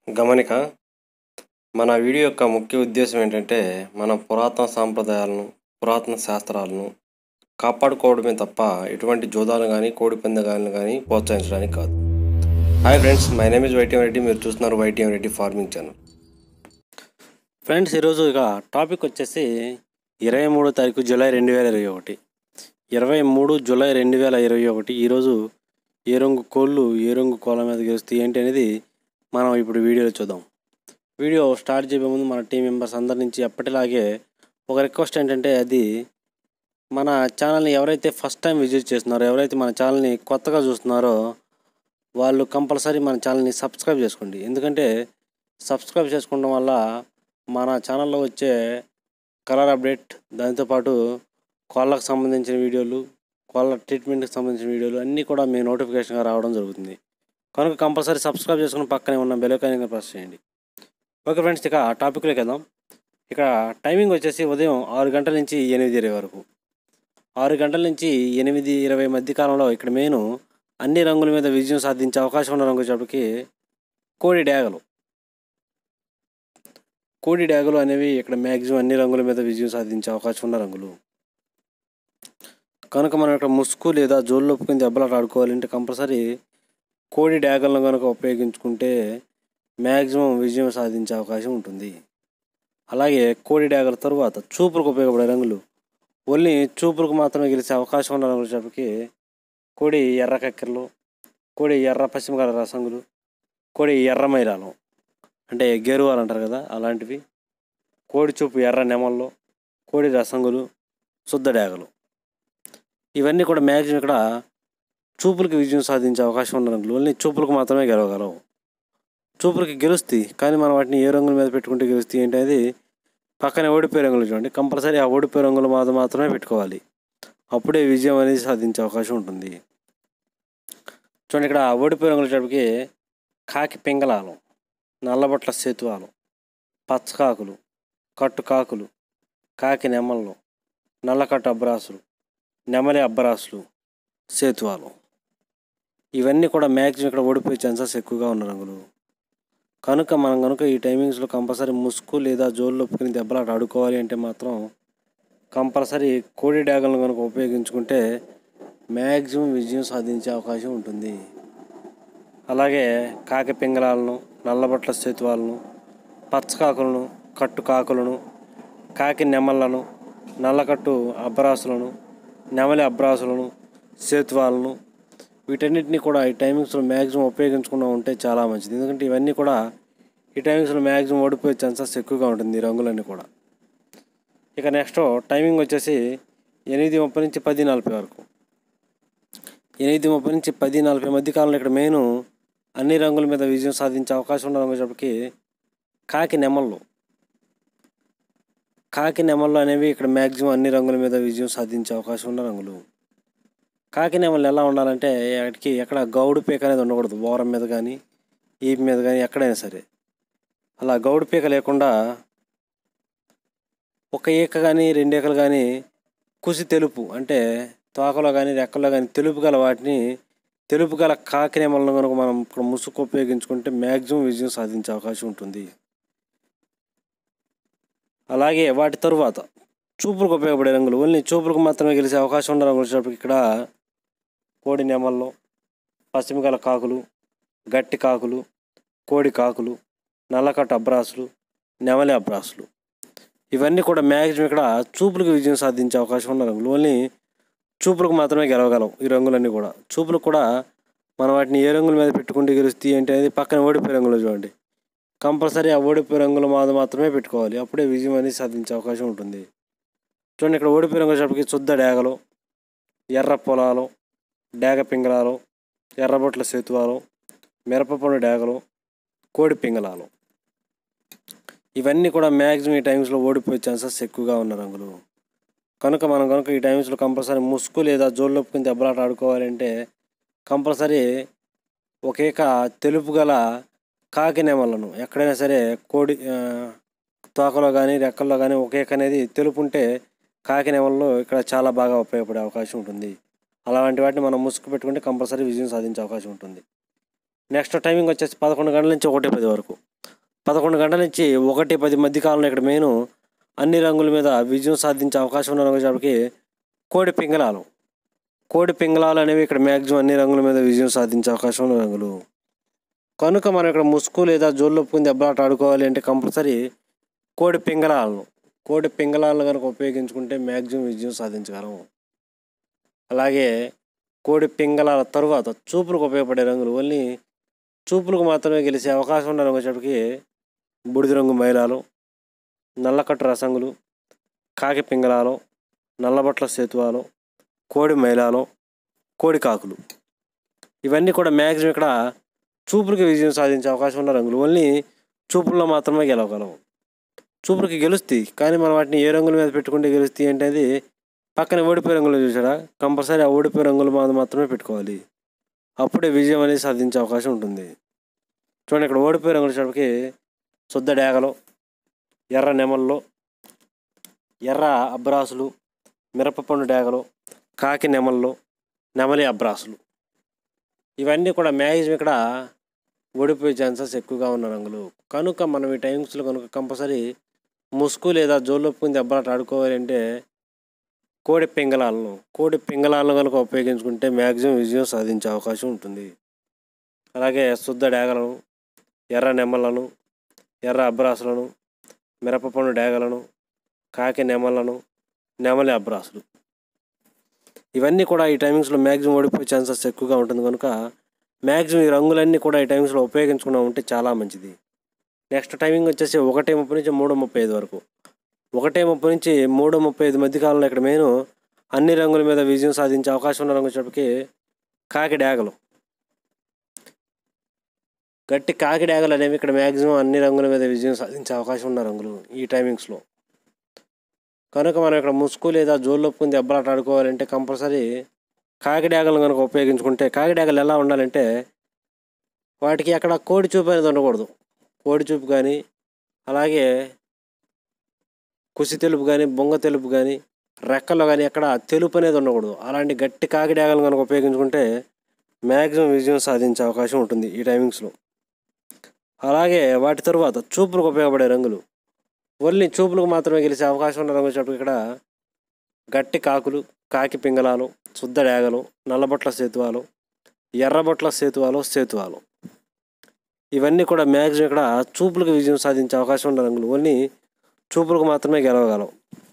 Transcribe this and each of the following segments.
గమనిక మన వీడియో యొక్క ముఖ్య ఉద్దేశం ఏంటంటే మన పురాతన సాంప్రదాయాలను పురాతన శాస్త్రాలను కాపాడుకోవడమే తప్ప ఎటువంటి జోదాలు కానీ కోడి పందాలను కానీ ప్రోత్సహించడానికి కాదు hi friends my name is YTM Reddy మీరు చూస్తున్నారు YTM Reddy farming channel friends ఈరోజు ఇక టాపిక్ వచ్చేసి ఇరవై మూడో తారీఖు జూలై రెండు వేల ఇరవై ఒకటి ఇరవై మూడు జూలై రెండు వేల ఇరవై ఒకటి ఈరోజు ఏ రంగు కోళ్ళు ఏ రంగు కోళ్ళ మీద గెలుస్తాయి ఏంటి అనేది మనం ఇప్పుడు వీడియోలో చూద్దాం వీడియో స్టార్ట్ చేయబోయే ముందు మన టీం మెంబర్స్ అందరి నుంచి ఎప్పటిలాగే ఒక రిక్వెస్ట్ ఏంటంటే అది మన ఛానల్ని ఎవరైతే ఫస్ట్ టైం విజిట్ చేస్తున్నారో ఎవరైతే మన ఛానల్ని కొత్తగా చూస్తున్నారో వాళ్ళు కంపల్సరీ మన ఛానల్ని సబ్స్క్రైబ్ చేసుకోండి ఎందుకంటే సబ్స్క్రైబ్ చేసుకోవడం వల్ల మన ఛానల్లో వచ్చే కలర్ అప్డేట్ దాంతోపాటు కోళ్ళకు సంబంధించిన వీడియోలు కోళ్ళ ట్రీట్మెంట్కి సంబంధించిన వీడియోలు అన్నీ కూడా మీ నోటిఫికేషన్గా రావడం జరుగుతుంది కనుక కంపల్సరీ సబ్స్క్రైబ్ చేసుకుని పక్కనే ఉన్న బెల్ ఐకాన్ ప్రెస్ చేయండి ఓకే ఫ్రెండ్స్ ఇక టాపిక్లోకి వెళ్దాం ఇక్కడ టైమింగ్ వచ్చేసి ఉదయం ఆరు గంటల నుంచి ఎనిమిది ఇరవై వరకు ఆరు గంటల నుంచి ఎనిమిది ఇరవై మధ్య కాలంలో ఇక్కడ మెయిన్ అన్ని రంగుల మీద విజయం సాధించే అవకాశం ఉన్న రంగు వచ్చేటప్పటికి కోడి డ్యాగలు కోడి డ్యాగలు అనేవి ఇక్కడ మ్యాక్సిమం అన్ని రంగుల మీద విజయం సాధించే అవకాశం ఉన్న రంగులు కనుక మనం ఇక్కడ ముసుగు లేదా జోళ్ళు ఒప్పుకుని దెబ్బలాట ఆడుకోవాలంటే కంపల్సరీ కోడి డ్యాగలను కనుక ఉపయోగించుకుంటే మ్యాక్సిమం విజయం సాధించే అవకాశం ఉంటుంది అలాగే కోడి డ్యాగల తరువాత చూపులకు ఉపయోగపడే రంగులు ఓన్లీ చూపులకు మాత్రమే గెలిచే అవకాశం ఉన్న రంగులు చెప్పకి కోడి ఎర్ర కక్కెరలు కోడి ఎర్ర పశ్చిమకాల రసంగులు కోడి ఎర్ర మైరాలు అంటే గేరువాలు అంటారు కదా అలాంటివి కోడి చూపు ఎర్ర నెమల్లో కోడి రసంగులు శుద్ధ డ్యాగలు ఇవన్నీ కూడా మ్యాక్సిమం ఇక్కడ చూపులకి విజయం సాధించే అవకాశం ఉన్న రంగులు ఓన్లీ చూపులకు మాత్రమే గెలవగలవు చూపులకి గెలుస్తాయి కానీ మనం వాటిని ఏ రంగుల మీద పెట్టుకుంటే గెలుస్తాయి ఏంటి అనేది పక్కనే ఓడిపోయే రంగులు చూడండి కంపల్సరీ ఆ ఓడిపోయే రంగుల మీద మాత్రమే పెట్టుకోవాలి అప్పుడే విజయం అనేది సాధించే అవకాశం ఉంటుంది చూడండి ఇక్కడ ఓడిపోయే రంగులు వచ్చేటప్పటికి కాకి పింగళాలు నల్లబొట్ల సేతువాలు పచ్చకాకులు కట్టుకాకులు కాకి నెమళ్ళు నల్లకట్టు అబ్బరాసులు నెమలి అబ్బరాసులు సేతువాలు ఇవన్నీ కూడా మ్యాక్సిమం ఇక్కడ ఓడిపోయే ఛాన్సెస్ ఎక్కువగా ఉన్న రంగులు కనుక మనం కనుక ఈ టైమింగ్స్లో కంపల్సరీ ముసుగు లేదా జోళ్ళు ఒప్పుకుని దెబ్బలాట ఆడుకోవాలి అంటే మాత్రం కంపల్సరీ కోడి డ్యాగలను కనుక ఉపయోగించుకుంటే మ్యాక్సిమం విజయం సాధించే అవకాశం ఉంటుంది అలాగే కాకి పింగళాలను నల్లబొట్ల సేతువాలను పచ్చకాకులను కట్టు కాకులను కాకి నెమళ్ళను నల్లకట్టు అబ్బరాసులను నెమలి అబ్రాసులను సేతువాలను వీటన్నిటిని కూడా ఈ టైమింగ్స్లో మ్యాక్సిమం ఉపయోగించకుండా ఉంటే చాలా మంచిది ఎందుకంటే ఇవన్నీ కూడా ఈ టైమింగ్స్లో మ్యాక్సిమం ఓడిపోయే ఛాన్సెస్ ఎక్కువగా ఉంటుంది ఈ రంగులన్నీ కూడా ఇక నెక్స్ట్ టైమింగ్ వచ్చేసి ఎనిమిది ముప్పై నుంచి పది నలభై వరకు ఎనిమిది ముప్పై నుంచి పది నలభై మధ్య కాలంలో ఇక్కడ మెయిన్ అన్ని రంగుల మీద విజయం సాధించే అవకాశం ఉన్న రంగు చెప్పటికి కాకి నెమళ్ళు కాకి నెమళ్ళు అనేవి ఇక్కడ మ్యాక్సిమం అన్ని రంగుల మీద విజయం సాధించే అవకాశం ఉన్న రంగులు కాకి నెమళ్ళు ఎలా ఉండాలంటే వాటికి ఎక్కడ గౌడు పీక అనేది ఉండకూడదు ఓరం మీద కానీ ఈపి మీద కానీ ఎక్కడైనా సరే అలా గౌడు పీక లేకుండా ఒక ఈక కానీ రెండు ఈకలు కానీ కుసి తెలుపు అంటే తోకలో కానీ రెక్కల్లో కానీ తెలుపు గల వాటిని తెలుపు గల కాకి నెమలను కనుక మనం ఇక్కడ ముసుగు ఉపయోగించుకుంటే మ్యాక్సిమం విజయం సాధించే అవకాశం ఉంటుంది అలాగే వాటి తరువాత చూపులకు ఉపయోగపడే రంగులు ఓన్లీ చూపులకు మాత్రమే గెలిచే అవకాశం ఉన్న రంగులు వచ్చేటప్పటికి ఇక్కడ కోడి నెమల్లో పశ్చిమగల కాకులు గట్టి కాకులు కోడి కాకులు నల్లకట్ట అబ్రాసులు నెమలి అబ్రాసులు ఇవన్నీ కూడా మ్యాక్సిమం ఇక్కడ చూపులకు విజయం సాధించే అవకాశం ఉన్న రంగులు ఓన్లీ చూపులకు మాత్రమే గెలవగలం ఈ రంగులన్నీ కూడా చూపులకు కూడా మనం వాటిని ఏ రంగుల మీద పెట్టుకుంటే గెలుస్తాయి అంటే అనేది పక్కన ఓడిపోయే రంగులు చూడండి కంపల్సరీ ఆ ఓడిపోయే రంగుల మీద మాత్రమే పెట్టుకోవాలి అప్పుడే విజయం అనేది సాధించే అవకాశం ఉంటుంది చూడండి ఇక్కడ ఓడిపోయే రంగులు వచ్చేటప్పటికి శుద్ధ డేగలు ఎర్ర పొలాలు డేగ పింగళాలు ఎర్రబొట్ల సేతువాలు మిరపపండు డేగలు కోడి పింగళాలు ఇవన్నీ కూడా మ్యాక్సిమం ఈ టైమ్స్లో ఓడిపోయే ఛాన్సెస్ ఎక్కువగా ఉన్న రంగులు కనుక మనం కనుక ఈ టైమ్స్లో కంపల్సరీ ముసుగు లేదా జోళ్ళు ఒప్పుకుని దెబ్బలాట ఆడుకోవాలంటే కంపల్సరీ ఒకేక తెలుపు గల కాకి నెమలను ఎక్కడైనా సరే కోడి తోకలో కానీ రెక్కల్లో కానీ ఒకేక అనేది తెలుపు ఉంటే కాకి నెమల్లో ఇక్కడ చాలా బాగా ఉపయోగపడే అవకాశం ఉంటుంది అలాంటి వాటిని మనం ముసుగు పెట్టుకుంటే కంపల్సరీ విజయం సాధించే అవకాశం ఉంటుంది నెక్స్ట్ టైమింగ్ వచ్చేసి పదకొండు గంటల నుంచి ఒకటి పది వరకు పదకొండు గంటల నుంచి ఒకటి పది మధ్య కాలంలో ఇక్కడ మెయిన్ అన్ని రంగుల మీద విజయం సాధించే అవకాశం ఉన్న రంగు వచ్చేటప్పటికి కోడి పింగళాలు కోడి పింగళాలు అనేవి ఇక్కడ మ్యాక్సిమం అన్ని రంగుల మీద విజయం సాధించే అవకాశం ఉన్న రంగులు కనుక మనం ఇక్కడ ముసుగు లేదా జోళ్ళు ఒప్పుకుని దెబ్బలాట ఆడుకోవాలి అంటే కంపల్సరీ కోడి పింగళాలను కోడి పింగళాలను కనుక ఉపయోగించుకుంటే మ్యాక్సిమం విజయం సాధించగలం అలాగే కోడి పింగళాల తరువాత చూపులకు ఉపయోగపడే రంగులు ఓన్లీ చూపులకు మాత్రమే గెలిచే అవకాశం ఉన్న రంగు వచ్చేటప్పటికి బూడిద రంగు మైలాలు నల్లకట్టు రసంగులు కాకి పింగళాలు నల్లబట్ల సేతువాలు కోడి మైలాలు కోడి కాకులు ఇవన్నీ కూడా మ్యాక్సిమం ఇక్కడ చూపులకి విజయం సాధించే అవకాశం ఉన్న రంగులు ఓన్లీ చూపుల్లో మాత్రమే గెలవగలవు చూపులకి గెలుస్తాయి కానీ మనం వాటిని ఏ రంగుల మీద పెట్టుకుంటే గెలుస్తాయి అంటే అది పక్కన ఓడిపోయే రంగులు చూసారా కంపల్సరీ ఆ ఓడిపోయే రంగుల మీద మాత్రమే పెట్టుకోవాలి అప్పుడే విజయం అనేది సాధించే అవకాశం ఉంటుంది చూడండి ఇక్కడ ఓడిపోయే రంగులు వచ్చేటప్పటికి శుద్ధ డేగలు ఎర్ర నెమళ్ళు ఎర్ర అబ్రాసులు మిరపపండు డేగలు కాకి నెమళ్ళు నెమలి అబ్రాసులు ఇవన్నీ కూడా మ్యాక్సిమం ఇక్కడ ఓడిపోయే ఛాన్సెస్ ఎక్కువగా ఉన్న రంగులు కనుక మనం ఈ టైమ్స్లో కనుక కంపల్సరీ ముసుగు లేదా జోలొప్పుకుని దెబ్బలాట ఆడుకోవాలి అంటే కోడి పింగళాలను కోడి పింగళాలను కనుక ఉపయోగించుకుంటే మ్యాక్సిమం విజయం సాధించే అవకాశం ఉంటుంది అలాగే శుద్ధ డేగలను ఎర్ర నెమ్మలను ఎర్ర అబ్రాసులను మిరపపండు డేగలను కాకి నెమలను నెమలి అబ్రాసులు ఇవన్నీ కూడా ఈ టైమింగ్స్లో మ్యాక్సిమం ఓడిపోయే ఛాన్సెస్ ఎక్కువగా ఉంటుంది కనుక మ్యాక్సిమం ఈ రంగులన్నీ కూడా ఈ టైమింగ్స్లో ఉపయోగించుకున్నా ఉంటే చాలా మంచిది నెక్స్ట్ టైమింగ్ వచ్చేసి ఒకటి ముప్పై నుంచి మూడు ముప్పై ఐదు వరకు ఒకటే ముప్పై నుంచి మూడు ముప్పై ఐదు మధ్య కాలంలో ఇక్కడ మెయిన్ అన్ని రంగుల మీద విజయం సాధించే అవకాశం ఉన్న రంగు వచ్చేటప్పటికి కాకి డాగలు గట్టి కాకి డాగలు అనేవి ఇక్కడ మ్యాక్సిమం అన్ని రంగుల మీద విజయం సాధించే అవకాశం ఉన్న రంగులు ఈ టైమింగ్స్లో కనుక మనం ఇక్కడ ముసుగు లేదా జోళ్ళు ఒప్పుకుని దెబ్బలాట ఆడుకోవాలంటే కంపల్సరీ కాకి డాగలను కనుక ఉపయోగించుకుంటే కాకి డాగలు ఎలా ఉండాలంటే వాటికి అక్కడ కోడి చూపు అనేది ఉండకూడదు కోడి చూపు కానీ అలాగే కుసి తెలుపు కానీ బొంగ తెలుపు కానీ రెక్కల్లో కానీ ఎక్కడ తెలుపు అనేది ఉండకూడదు అలాంటి గట్టి కాకి డాగలను కనుక ఉపయోగించుకుంటే మ్యాక్సిమం విజయం సాధించే అవకాశం ఉంటుంది ఈ టైమింగ్స్లో అలాగే వాటి తరువాత చూపులకు ఉపయోగపడే రంగులు ఓన్లీ చూపులకు మాత్రమే గెలిచే అవకాశం ఉన్న రంగు వచ్చేటప్పుడు ఇక్కడ గట్టి కాకులు కాకి పింగళాలు శుద్ధ డేగలు నల్లబొట్ల సేతువాలు ఎర్రబొట్ల సేతువాలు సేతువాలు ఇవన్నీ కూడా మ్యాక్సిమం ఇక్కడ చూపులకు విజయం సాధించే అవకాశం ఉన్న రంగులు ఓన్లీ చూపులకు మాత్రమే గెలవగలం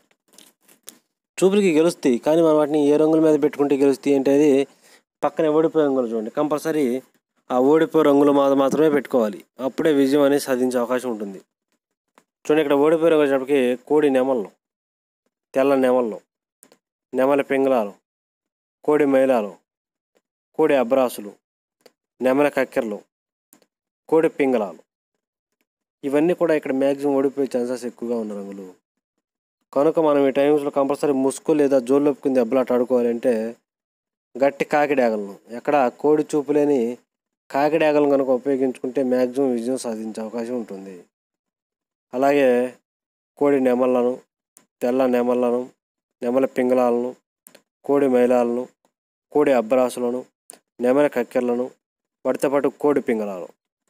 చూపులకి గెలుస్తాయి కానీ మనం వాటిని ఏ రంగుల మీద పెట్టుకుంటే గెలుస్తాయి అంటే అది పక్కన ఓడిపోయే రంగులు చూడండి కంపల్సరీ ఆ ఓడిపోయే రంగులు మాత్రం మాత్రమే పెట్టుకోవాలి అప్పుడే విజయం అనేది సాధించే అవకాశం ఉంటుంది చూడండి ఇక్కడ ఓడిపోయే రంగు వచ్చేటప్పటికి కోడి నెమళ్ళు తెల్ల నెమళ్ళు నెమలి పింగళాలు కోడి మైలాలు కోడి అబ్రాసులు నెమల కక్కెరలు కోడి పింగళాలు ఇవన్నీ కూడా ఇక్కడ మ్యాక్సిమం ఓడిపోయే ఛాన్సెస్ ఎక్కువగా ఉన్న రంగులు కనుక మనం ఈ టైమ్స్లో కంపల్సరీ ముసుగు లేదా జోళ్ళొప్పుకుని దెబ్బలాట ఆడుకోవాలంటే గట్టి కాకి డాగలను ఎక్కడ కోడి చూపు లేని కాకి డాగలను కనుక ఉపయోగించుకుంటే మ్యాక్సిమం విజయం సాధించే అవకాశం ఉంటుంది అలాగే కోడి నెమళ్ళను తెల్ల నెమళ్ళను నెమల పింగళాలను కోడి మైలాలను కోడి అబ్బరాసులను నెమల కక్కెరలను వాటితో పాటు కోడి పింగళాలు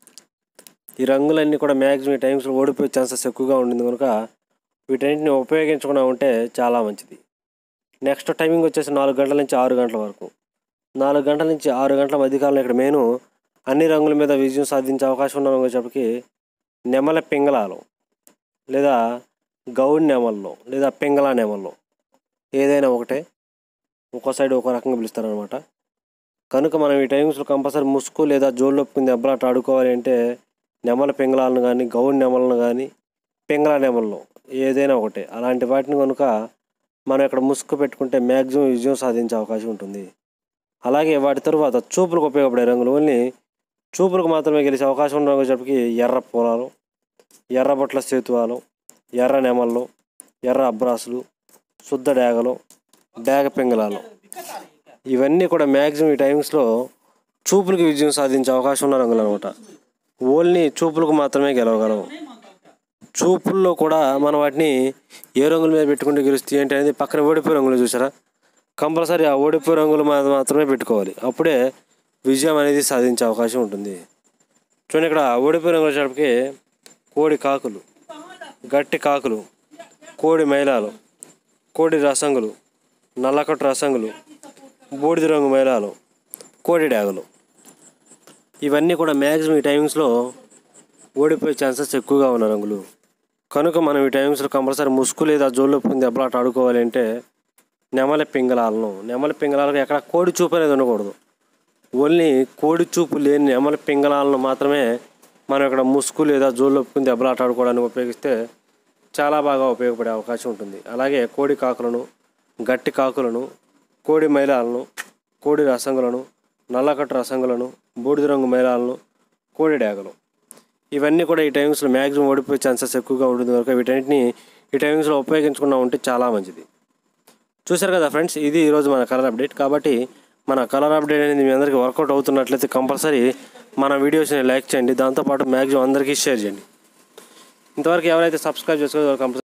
ఈ రంగులన్నీ కూడా మ్యాక్సిమం ఈ టైమ్స్లో ఓడిపోయే ఛాన్సెస్ ఎక్కువగా ఉండింది కనుక వీటన్నిటిని ఉపయోగించుకున్నా ఉంటే చాలా మంచిది నెక్స్ట్ టైమింగ్ వచ్చేసి నాలుగు గంటల నుంచి ఆరు గంటల వరకు నాలుగు గంటల నుంచి ఆరు గంటల మధ్యకాలంలో ఇక్కడ మెయిన్ అన్ని రంగుల మీద విజయం సాధించే అవకాశం ఉన్న రంగు వచ్చేప్పటికి నెమల పింగళాలు లేదా గౌడ్ నెమల్లో లేదా పింగళ నెమల్లో ఏదైనా ఒకటే ఒక్కో సైడ్ ఒక రకంగా పిలుస్తారనమాట కనుక మనం ఈ టైమ్స్లో కంపల్సరీ ముసుగు లేదా జోళ్ళు ఒప్పుకుని దెబ్బలాట ఆడుకోవాలి అంటే నెమల పింగళాలను కానీ గౌడ్ నెమలను కానీ పింగళ నెమల్లో ఏదైనా ఒకటే అలాంటి వాటిని కనుక మనం ఇక్కడ ముసుగు పెట్టుకుంటే మ్యాక్సిమం విజయం సాధించే అవకాశం ఉంటుంది అలాగే వాటి తరువాత చూపులకు ఉపయోగపడే రంగులు ఓన్లీ చూపులకు మాత్రమే గెలిచే అవకాశం ఉన్న రంగు వచ్చేటప్పటికి ఎర్ర పొలాలు ఎర్ర బొట్ల సేతువాలు ఎర్ర నెమళ్ళు ఎర్ర అబ్రాసులు శుద్ధ డేగలు డేగ పింగళాలు ఇవన్నీ కూడా మ్యాక్సిమం ఈ టైమ్స్లో చూపులకు విజయం సాధించే అవకాశం ఉన్న రంగులు అనమాట ఓన్లీ చూపులకు మాత్రమే గెలవగలవు చూపుల్లో కూడా మనం వాటిని ఏ రంగుల మీద పెట్టుకుంటే గెలుస్తాయి ఏంటి అనేది పక్కన ఓడిపోయే రంగులు చూసారా కంపల్సరీ ఆ ఓడిపోయే రంగులు మీద మాత్రమే పెట్టుకోవాలి అప్పుడే విజయం అనేది సాధించే అవకాశం ఉంటుంది చూడండి ఇక్కడ ఓడిపోయే రంగులు వచ్చేటప్పటికి కోడి కాకులు గట్టి కాకులు కోడి మైలాలు కోడి రసంగులు నల్లకట్టు రసంగులు బూడిద రంగు మైలాలు కోడి డాగలు ఇవన్నీ కూడా మ్యాక్సిమం ఈ టైమింగ్స్లో ఓడిపోయే ఛాన్సెస్ ఎక్కువగా ఉన్న రంగులు కనుక మనం ఈ టైమ్స్లో కంపల్సరీ ముసుగు లేదా జోల్లో పొంది దెబ్బలాట ఆడుకోవాలి అంటే నెమలి పింగళాలను నెమలి పింగళాలకు ఎక్కడ కోడి చూపు అనేది ఉండకూడదు ఓన్లీ కోడి చూపు లేని నెమలి పింగళాలను మాత్రమే మనం ఇక్కడ ముసుగు లేదా జోల్లో పొంది దెబ్బలాట ఆడుకోవడానికి ఉపయోగిస్తే చాలా బాగా ఉపయోగపడే అవకాశం ఉంటుంది అలాగే కోడి కాకులను గట్టి కాకులను కోడి మైలాలను కోడి రసంగులను నల్లకట్టు రసంగులను బూడిద రంగు మైలాలను కోడి డాగలు ఇవన్నీ కూడా ఈ టైమ్స్లో మ్యాక్సిమం ఓడిపోయే ఛాన్సెస్ ఎక్కువగా ఉంటుంది కనుక వీటన్నిటిని ఈ టైమ్స్లో ఉపయోగించుకున్నా ఉంటే చాలా మంచిది చూశారు కదా ఫ్రెండ్స్ ఇది ఈరోజు మన కలర్ అప్డేట్ కాబట్టి మన కలర్ అప్డేట్ అనేది మీ అందరికీ వర్కౌట్ అవుతున్నట్లయితే కంపల్సరీ మన వీడియోస్ని లైక్ చేయండి దాంతోపాటు మ్యాక్సిమం అందరికీ షేర్ చేయండి ఇంతవరకు ఎవరైతే సబ్స్క్రైబ్ చేసుకోవాలో కంపల్సరీ